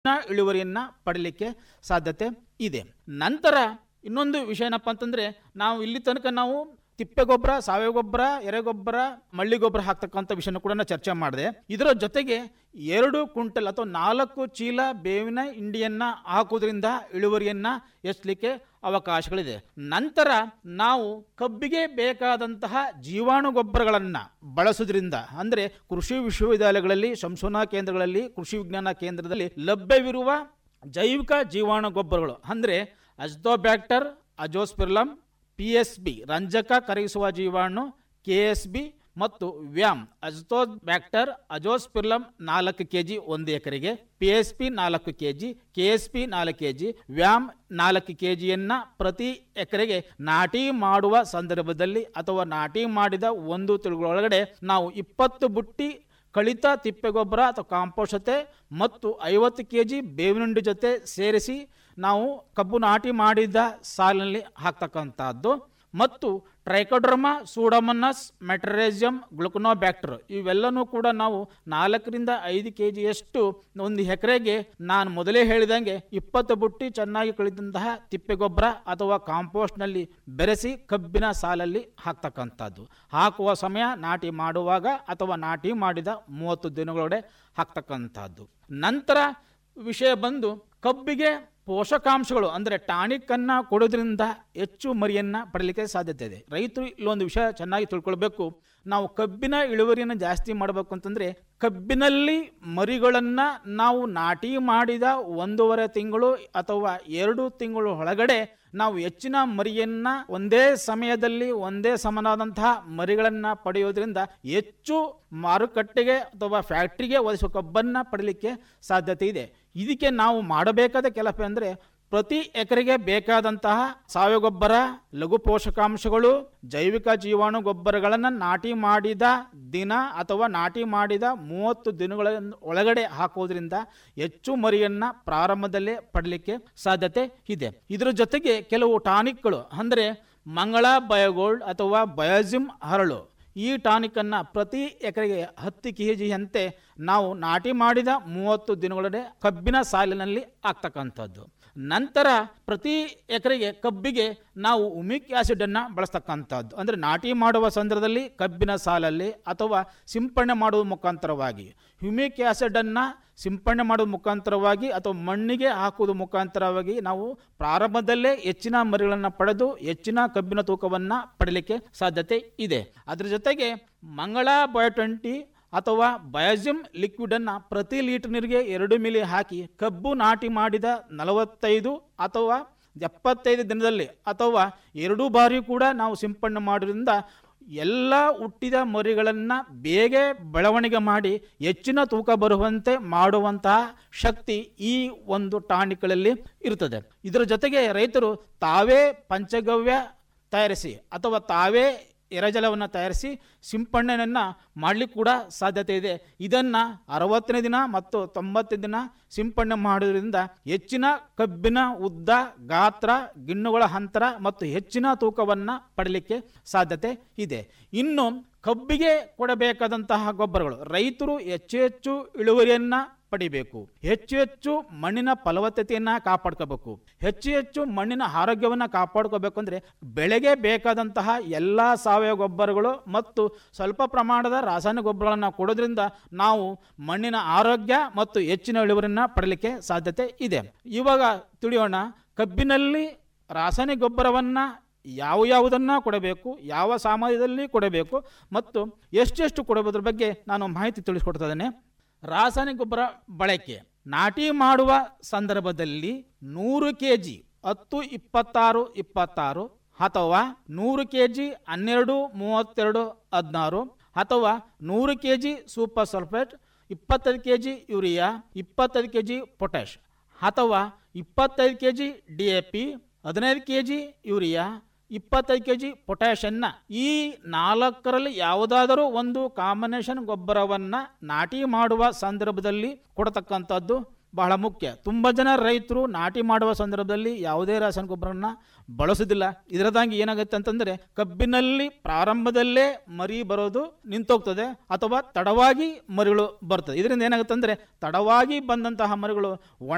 ಇಳುವರಿಯನ್ನ ಪಡಲಿಕ್ಕೆ ಸಾಧ್ಯತೆ ಇದೆ ನಂತರ ಇನ್ನೊಂದು ವಿಷಯ ಏನಪ್ಪ ಅಂತಂದ್ರೆ ನಾವು ಇಲ್ಲಿ ತನಕ ನಾವು ತಿಪ್ಪೆ ಗೊಬ್ಬರ ಸಾವಯವ ಗೊಬ್ಬರ ಎರೆಗೊಬ್ಬರ ಮಳ್ಳಿ ಗೊಬ್ಬರ ಹಾಕ್ತಕ್ಕಂಥ ವಿಷಯನ ಕೂಡ ನಾನು ಚರ್ಚೆ ಮಾಡಿದೆ ಇದರ ಜೊತೆಗೆ ಎರಡು ಕ್ವಿಂಟಲ್ ಅಥವಾ ನಾಲ್ಕು ಚೀಲ ಬೇವಿನ ಹಿಂಡಿಯನ್ನ ಹಾಕೋದ್ರಿಂದ ಇಳುವರಿಯನ್ನ ಹೆಚ್ಚಲಿಕ್ಕೆ ಅವಕಾಶಗಳಿದೆ ನಂತರ ನಾವು ಕಬ್ಬಿಗೆ ಬೇಕಾದಂತಹ ಜೀವಾಣು ಗೊಬ್ಬರಗಳನ್ನ ಬಳಸೋದ್ರಿಂದ ಅಂದ್ರೆ ಕೃಷಿ ವಿಶ್ವವಿದ್ಯಾಲಯಗಳಲ್ಲಿ ಸಂಶೋಧನಾ ಕೇಂದ್ರಗಳಲ್ಲಿ ಕೃಷಿ ವಿಜ್ಞಾನ ಕೇಂದ್ರದಲ್ಲಿ ಲಭ್ಯವಿರುವ ಜೈವಿಕ ಜೀವಾಣು ಗೊಬ್ಬರಗಳು ಅಂದ್ರೆ azotobacter azospirillum P S B ರಂಜಕ ಕರಗಿಸುವ ಜೀವಾಣು ಕೆ ಎಸ್ ಬಿ ಮತ್ತು ವ್ಯಾಮ್ ಅಜ್ತೋಬ್ಯಾಕ್ಟರ್ ಅಜೋಸ್ಪಿರ್ಲಮ್ ನಾಲ್ಕು ಕೆ ಜಿ ಒಂದು ಎಕರೆಗೆ ಪಿ ಎಸ್ ಪಿ ನಾಲ್ಕು K G K S P ನಾಲ್ಕು ಕೆ ಜಿ ವ್ಯಾಮ್ ನಾಲ್ಕು ಕೆ ಜಿಯನ್ನು ಪ್ರತಿ ಎಕರೆಗೆ ನಾಟಿ ಮಾಡುವ ಸಂದರ್ಭದಲ್ಲಿ ಅಥವಾ ನಾಟಿ ಮಾಡಿದ ಒಂದು ತಿಳುಗಳೊಳಗಡೆ ನಾವು ಇಪ್ಪತ್ತು ಬುಟ್ಟಿ ಕಳಿತ ತಿಪ್ಪೆಗೊಬ್ಬರ ಅಥವಾ ಕಾಂಪೋಸ್ಟ್ ಮತ್ತು ಐವತ್ತು ಕೆ ಜಿ ಬೇವಿನುಂಡಿ ಜೊತೆ ಸೇರಿಸಿ ನಾವು ಕಬ್ಬು ನಾಟಿ ಮಾಡಿದ ಸಾಲಿನಲ್ಲಿ ಹಾಕ್ತಕ್ಕಂಥದ್ದು ಮತ್ತು ಟ್ರೈಕೋಡ್ರಮಾ ಸೂಡಮನಸ್ ಮೆಟ್ರೇಜಿಯಂ ಗ್ಲುಕನೋಬ್ಯಾಕ್ಟರ್ ಇವೆಲ್ಲನೂ ಕೂಡ ನಾವು ನಾಲ್ಕರಿಂದ ಐದು ಕೆ ಜಿಯಷ್ಟು ಒಂದು ಎಕರೆಗೆ ನಾನು ಮೊದಲೇ ಹೇಳಿದಂಗೆ ಇಪ್ಪತ್ತು ಬುಟ್ಟಿ ಚೆನ್ನಾಗಿ ಕಳಿದಂತಹ ತಿಪ್ಪೆಗೊಬ್ಬರ ಅಥವಾ ಕಾಂಪೋಸ್ಟ್ನಲ್ಲಿ ಬೆರೆಸಿ ಕಬ್ಬಿನ ಸಾಲಲ್ಲಿ ಹಾಕ್ತಕ್ಕಂಥದ್ದು ಹಾಕುವ ಸಮಯ ನಾಟಿ ಮಾಡುವಾಗ ಅಥವಾ ನಾಟಿ ಮಾಡಿದ ಮೂವತ್ತು ದಿನಗಳೊಳಗೆ ಹಾಕ್ತಕ್ಕಂಥದ್ದು ನಂತರ ವಿಷಯ ಬಂದು ಕಬ್ಬಿಗೆ ಪೋಷಕಾಂಶಗಳು ಅಂದರೆ ಟಾನಿಕ್ ಅನ್ನ ಕೊಡೋದ್ರಿಂದ ಹೆಚ್ಚು ಮರಿಯನ್ನ ಪಡಲಿಕ್ಕೆ ಸಾಧ್ಯತೆ ಇದೆ ರೈತರು ಇಲ್ಲೊಂದು ವಿಷಯ ಚೆನ್ನಾಗಿ ತಿಳ್ಕೊಳ್ಬೇಕು ನಾವು ಕಬ್ಬಿನ ಇಳುವರಿಯನ್ನು ಜಾಸ್ತಿ ಮಾಡಬೇಕು ಅಂತಂದ್ರೆ ಕಬ್ಬಿನಲ್ಲಿ ಮರಿಗಳನ್ನ ನಾವು ನಾಟಿ ಮಾಡಿದ ಒಂದೂವರೆ ತಿಂಗಳು ಅಥವಾ ಎರಡು ತಿಂಗಳು ಒಳಗಡೆ ನಾವು ಹೆಚ್ಚಿನ ಮರಿಯನ್ನ ಒಂದೇ ಸಮಯದಲ್ಲಿ ಒಂದೇ ಸಮನಾದಂತಹ ಮರಿಗಳನ್ನ ಪಡೆಯೋದ್ರಿಂದ ಹೆಚ್ಚು ಮಾರುಕಟ್ಟೆಗೆ ಅಥವಾ ಫ್ಯಾಕ್ಟ್ರಿಗೆ ಒದಗಿಸುವ ಕಬ್ಬನ್ನ ಪಡಲಿಕ್ಕೆ ಸಾಧ್ಯತೆ ಇದೆ ಇದಕ್ಕೆ ನಾವು ಮಾಡಬೇಕಾದ ಕೆಲಸ ಅಂದರೆ ಪ್ರತಿ ಎಕರೆಗೆ ಬೇಕಾದಂತಹ ಸಾವಯವ ಗೊಬ್ಬರ ಲಘು ಪೋಷಕಾಂಶಗಳು ಜೈವಿಕ ಜೀವಾಣು ಗೊಬ್ಬರಗಳನ್ನು ನಾಟಿ ಮಾಡಿದ ದಿನ ಅಥವಾ ನಾಟಿ ಮಾಡಿದ ಮೂವತ್ತು ದಿನಗಳ ಒಳಗಡೆ ಹಾಕೋದ್ರಿಂದ ಹೆಚ್ಚು ಮರಿಯನ್ನ ಪ್ರಾರಂಭದಲ್ಲೇ ಪಡಲಿಕ್ಕೆ ಸಾಧ್ಯತೆ ಇದೆ ಇದರ ಜೊತೆಗೆ ಕೆಲವು ಟಾನಿಕ್ಗಳು ಅಂದರೆ ಮಂಗಳ ಬಯೋಗೋಲ್ಡ್ ಅಥವಾ ಬಯೋಜಿಮ್ ಹರಳು ಈ ಟಾನಿಕನ್ನು ಪ್ರತಿ ಎಕರೆಗೆ ಹತ್ತು ಕೆ ಜಿಯಂತೆ ನಾವು ನಾಟಿ ಮಾಡಿದ ಮೂವತ್ತು ದಿನಗಳೊಳಗೆ ಕಬ್ಬಿನ ಸಾಲಿನಲ್ಲಿ ಆಗ್ತಕ್ಕಂಥದ್ದು ನಂತರ ಪ್ರತಿ ಎಕರೆಗೆ ಕಬ್ಬಿಗೆ ನಾವು ಉಮಿಕ್ ಆಸಿಡನ್ನು ಬಳಸ್ತಕ್ಕಂಥದ್ದು ಅಂದರೆ ನಾಟಿ ಮಾಡುವ ಸಂದರ್ಭದಲ್ಲಿ ಕಬ್ಬಿನ ಸಾಲಲ್ಲಿ ಅಥವಾ ಸಿಂಪಡಣೆ ಮಾಡುವ ಮುಖಾಂತರವಾಗಿ ಹ್ಯೂಮಿಕ್ ಆಸಿಡನ್ನು ಸಿಂಪಡಣೆ ಮಾಡುವ ಮುಖಾಂತರವಾಗಿ ಅಥವಾ ಮಣ್ಣಿಗೆ ಹಾಕುವುದ ಮುಖಾಂತರವಾಗಿ ನಾವು ಪ್ರಾರಂಭದಲ್ಲೇ ಹೆಚ್ಚಿನ ಮರಿಗಳನ್ನು ಪಡೆದು ಹೆಚ್ಚಿನ ಕಬ್ಬಿನ ತೂಕವನ್ನು ಪಡಲಿಕ್ಕೆ ಸಾಧ್ಯತೆ ಇದೆ ಅದರ ಜೊತೆಗೆ ಮಂಗಳ ಬಯೋ ಟ್ವೆಂಟಿ ಅಥವಾ ಬಯೋಜಿಮ್ ಲಿಕ್ವಿಡನ್ನು ಪ್ರತಿ ಲೀಟರ್ ನೀರಿಗೆ ಎರಡು ಮಿಲಿ ಹಾಕಿ ಕಬ್ಬು ನಾಟಿ ಮಾಡಿದ ನಲವತ್ತೈದು ಅಥವಾ ಎಪ್ಪತ್ತೈದು ದಿನದಲ್ಲಿ ಅಥವಾ ಎರಡು ಬಾರಿ ಕೂಡ ನಾವು ಸಿಂಪಡಣೆ ಮಾಡೋದ್ರಿಂದ ಎಲ್ಲ ಹುಟ್ಟಿದ ಮರಿಗಳನ್ನು ಬೇಗ ಬೆಳವಣಿಗೆ ಮಾಡಿ ಹೆಚ್ಚಿನ ತೂಕ ಬರುವಂತೆ ಮಾಡುವಂತಹ ಶಕ್ತಿ ಈ ಒಂದು ಟಾನಿಕ್ಗಳಲ್ಲಿ ಇರುತ್ತದೆ ಇದರ ಜೊತೆಗೆ ರೈತರು ತಾವೇ ಪಂಚಗವ್ಯ ತಯಾರಿಸಿ ಅಥವಾ ತಾವೇ ಎರೆಜಲವನ್ನು ತಯಾರಿಸಿ ಸಿಂಪಡಣೆಯನ್ನು ಮಾಡಲಿಕ್ಕೆ ಕೂಡ ಸಾಧ್ಯತೆ ಇದೆ ಇದನ್ನು ಅರವತ್ತನೇ ದಿನ ಮತ್ತು ತೊಂಬತ್ತನೇ ದಿನ ಸಿಂಪಡಣೆ ಮಾಡೋದ್ರಿಂದ ಹೆಚ್ಚಿನ ಕಬ್ಬಿನ ಉದ್ದ ಗಾತ್ರ ಗಿಣ್ಣುಗಳ ಅಂತರ ಮತ್ತು ಹೆಚ್ಚಿನ ತೂಕವನ್ನು ಪಡಲಿಕ್ಕೆ ಸಾಧ್ಯತೆ ಇದೆ ಇನ್ನು ಕಬ್ಬಿಗೆ ಕೊಡಬೇಕಾದಂತಹ ಗೊಬ್ಬರಗಳು ರೈತರು ಹೆಚ್ಚು ಹೆಚ್ಚು ಇಳುವರಿಯನ್ನ ಪಡಿಬೇಕು ಹೆಚ್ಚು ಹೆಚ್ಚು ಮಣ್ಣಿನ ಫಲವತ್ತತೆಯನ್ನ ಕಾಪಾಡ್ಕೋಬೇಕು ಹೆಚ್ಚು ಹೆಚ್ಚು ಮಣ್ಣಿನ ಆರೋಗ್ಯವನ್ನು ಕಾಪಾಡ್ಕೋಬೇಕು ಅಂದ್ರೆ ಬೆಳೆಗೆ ಬೇಕಾದಂತಹ ಎಲ್ಲ ಸಾವಯವ ಗೊಬ್ಬರಗಳು ಮತ್ತು ಸ್ವಲ್ಪ ಪ್ರಮಾಣದ ರಾಸಾಯನಿಕ ಗೊಬ್ಬರಗಳನ್ನು ಕೊಡೋದ್ರಿಂದ ನಾವು ಮಣ್ಣಿನ ಆರೋಗ್ಯ ಮತ್ತು ಹೆಚ್ಚಿನ ಇಳುವರಿಯನ್ನ ಪಡಲಿಕ್ಕೆ ಸಾಧ್ಯತೆ ಇದೆ ಇವಾಗ ತಿಳಿಯೋಣ ಕಬ್ಬಿನಲ್ಲಿ ರಾಸಾಯನಿಕ ಗೊಬ್ಬರವನ್ನ ಯಾವ ಯಾವುದನ್ನ ಕೊಡಬೇಕು ಯಾವ ಸಾಮಯದಲ್ಲಿ ಕೊಡಬೇಕು ಮತ್ತು ಎಷ್ಟೆಷ್ಟು ಕೊಡಬೋದ್ರ ಬಗ್ಗೆ ನಾನು ಮಾಹಿತಿ ತಿಳಿಸ್ಕೊಡ್ತಾ ಇದ್ದೇನೆ ರಾಸಾಯನಿಕ ಗೊಬ್ಬರ ಬಳಕೆ ನಾಟಿ ಮಾಡುವ ಸಂದರ್ಭದಲ್ಲಿ ನೂರು ಕೆ ಜಿ ಹತ್ತು ಇಪ್ಪತ್ತಾರು ಇಪ್ಪತ್ತಾರು ಅಥವಾ ನೂರು ಕೆ ಜಿ ಹನ್ನೆರಡು ಮೂವತ್ತೆರಡು ಹದಿನಾರು ಅಥವಾ ನೂರು ಕೆ ಜಿ ಸೂಪರ್ ಸಲ್ಫೇಟ್ ಇಪ್ಪತ್ತೈದು ಕೆ ಜಿ ಯೂರಿಯಾ ಇಪ್ಪತ್ತೈದು ಕೆ ಜಿ ಪೊಟ್ಯಾಶ್ ಅಥವಾ ಇಪ್ಪತ್ತೈದು K G D A P ಹದಿನೈದು ಕೆ ಜಿ ಯೂರಿಯಾ ಇಪ್ಪತ್ತೈದು ಕೆ ಜಿ ಪೊಟ್ಯಾಷನ್ನ ಈ ನಾಲ್ಕರಲ್ಲಿ ಯಾವುದಾದರೂ ಒಂದು ಕಾಂಬಿನೇಷನ್ ಗೊಬ್ಬರವನ್ನು ನಾಟಿ ಮಾಡುವ ಸಂದರ್ಭದಲ್ಲಿ ಕೊಡತಕ್ಕಂಥದ್ದು ಬಹಳ ಮುಖ್ಯ ತುಂಬ ಜನ ರೈತರು ನಾಟಿ ಮಾಡುವ ಸಂದರ್ಭದಲ್ಲಿ ಯಾವುದೇ ರಾಸಾಯನಿಕ ಗೊಬ್ಬರನ್ನ ಬಳಸೋದಿಲ್ಲ ಇದರದಾಗಿ ಏನಾಗುತ್ತೆ ಅಂತಂದರೆ ಕಬ್ಬಿನಲ್ಲಿ ಪ್ರಾರಂಭದಲ್ಲೇ ಮರಿ ಬರೋದು ನಿಂತೋಗ್ತದೆ ಅಥವಾ ತಡವಾಗಿ ಮರಿಗಳು ಬರ್ತದೆ ಇದರಿಂದ ಏನಾಗುತ್ತೆ ಅಂದರೆ ತಡವಾಗಿ ಬಂದಂತಹ ಮರಿಗಳು ಒಣ